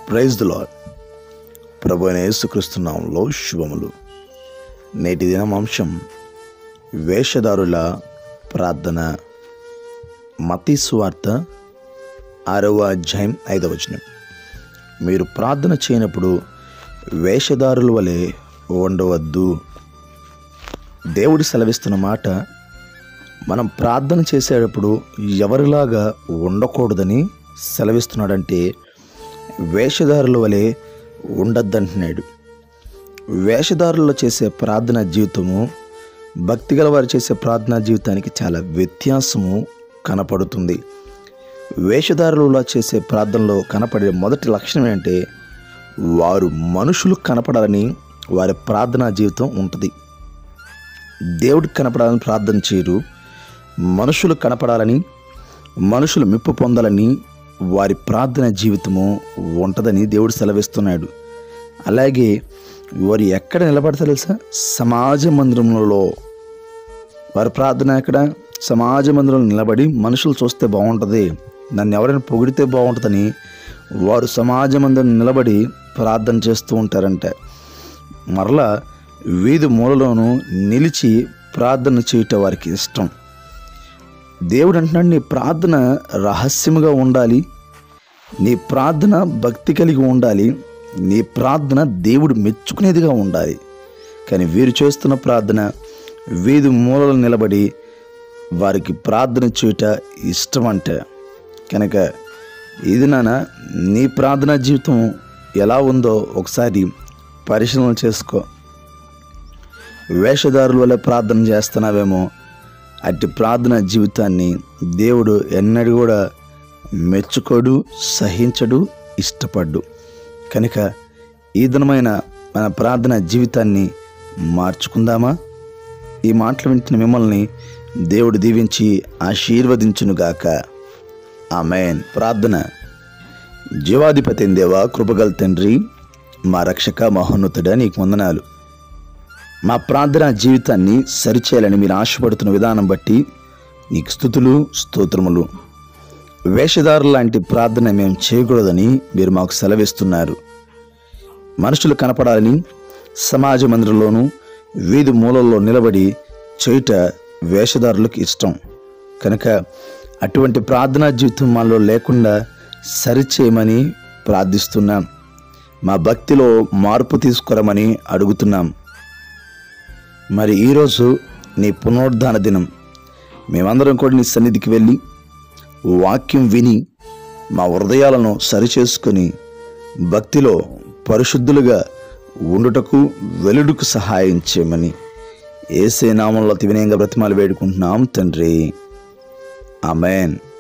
praise the lord ప్రభు అయిన యేసుక్రీస్తు నామంలో శుభములు నేటి దినం అంశం వేషధారుల ప్రార్థన మతీ సువార్త ఆరవ అధ్యాయం ఐదవ వచనం మీరు ప్రార్థన చేయనప్పుడు వేషధారుల వలె ఉండవద్దు దేవుడు సెలవిస్తున్న మాట మనం ప్రార్థన చేసేటప్పుడు ఎవరిలాగా ఉండకూడదని సెలవిస్తున్నాడంటే వేషధారుల వలె ఉండద్దంటున్నాడు వేషధారుల్లో చేసే ప్రార్థనా జీవితము భక్తి గల వారు చేసే ప్రార్థనా జీవితానికి చాలా వ్యత్యాసము కనపడుతుంది వేషధారులలో చేసే ప్రార్థనలో కనపడే మొదటి లక్షణం ఏంటంటే వారు మనుషులు కనపడాలని వారి ప్రార్థనా జీవితం ఉంటుంది దేవుడికి కనపడాలని ప్రార్థన చేయరు మనుషులు కనపడాలని మనుషులు మెప్పు పొందాలని వారి ప్రార్థన జీవితము ఉంటుందని దేవుడు సెలవిస్తున్నాడు అలాగే వారు ఎక్కడ నిలబడతారు తెలుసా సమాజ మందిరంలో వారి ప్రార్థన ఎక్కడ సమాజ మందిరంలో నిలబడి మనుషులు చూస్తే బాగుంటుంది నన్ను ఎవరైనా పొగిడితే బాగుంటుందని వారు సమాజ మందిరం నిలబడి ప్రార్థన చేస్తూ ఉంటారంట మరలా వీధి మూలలోనూ నిలిచి ప్రార్థన చేయటం వారికి ఇష్టం దేవుడు అంటున్నాడు నీ ప్రార్థన రహస్యముగా ఉండాలి నీ ప్రార్థన భక్తి కలిగి ఉండాలి నీ ప్రార్థన దేవుడు మెచ్చుకునేదిగా ఉండాలి కానీ వీరు చేస్తున్న ప్రార్థన వీధి మూలలో నిలబడి వారికి ప్రార్థన చేయుట ఇష్టం అంట కనుక ఇది నాన్న నీ ప్రార్థనా జీవితం ఎలా ఉందో ఒకసారి పరిశీలన చేసుకో వేషధారుల వల్ల ప్రార్థన చేస్తున్నావేమో అట్టి ప్రార్థన జీవితాన్ని దేవుడు ఎన్నడూ కూడా మెచ్చుకోడు సహించడు ఇష్టపడ్డు కనుక ఈ దినమైన మన ప్రార్థన జీవితాన్ని మార్చుకుందామా ఈ మాటలు వింటున్న మిమ్మల్ని దేవుడు దీవించి ఆశీర్వదించునుగాక ఆమెన్ ప్రార్థన జీవాధిపతి దేవా కృపగల తండ్రి మా రక్షక మహోన్నతుడ నీకు వందనాలు మా ప్రార్థన జీవితాన్ని సరిచేయాలని మీరు ఆశపడుతున్న విధానం బట్టి నీకు స్థుతులు స్తోత్రములు వేషధారుల లాంటి ప్రార్థన మేము చేయకూడదని మీరు మాకు సెలవిస్తున్నారు మనుషులు కనపడాలని సమాజ మందిరంలోనూ వీధి మూలల్లో నిలబడి చేయుట వేషధారులకు ఇష్టం కనుక అటువంటి ప్రార్థనా జీవితం మనలో లేకుండా సరిచేయమని ప్రార్థిస్తున్నాం మా భక్తిలో మార్పు తీసుకురమని అడుగుతున్నాం మరి ఈరోజు నీ పునరుద్ధాన దినం మేమందరం కూడా నీ సన్నిధికి వెళ్ళి వాక్యం విని మా హృదయాలను సరిచేసుకొని భక్తిలో పరిశుద్ధులుగా ఉండుటకు వెలుడుకు సహాయం చేయమని ఏసే నామంలో అతి వినయంగా బ్రతిమాలు వేడుకుంటున్నాం తండ్రి ఆమెన్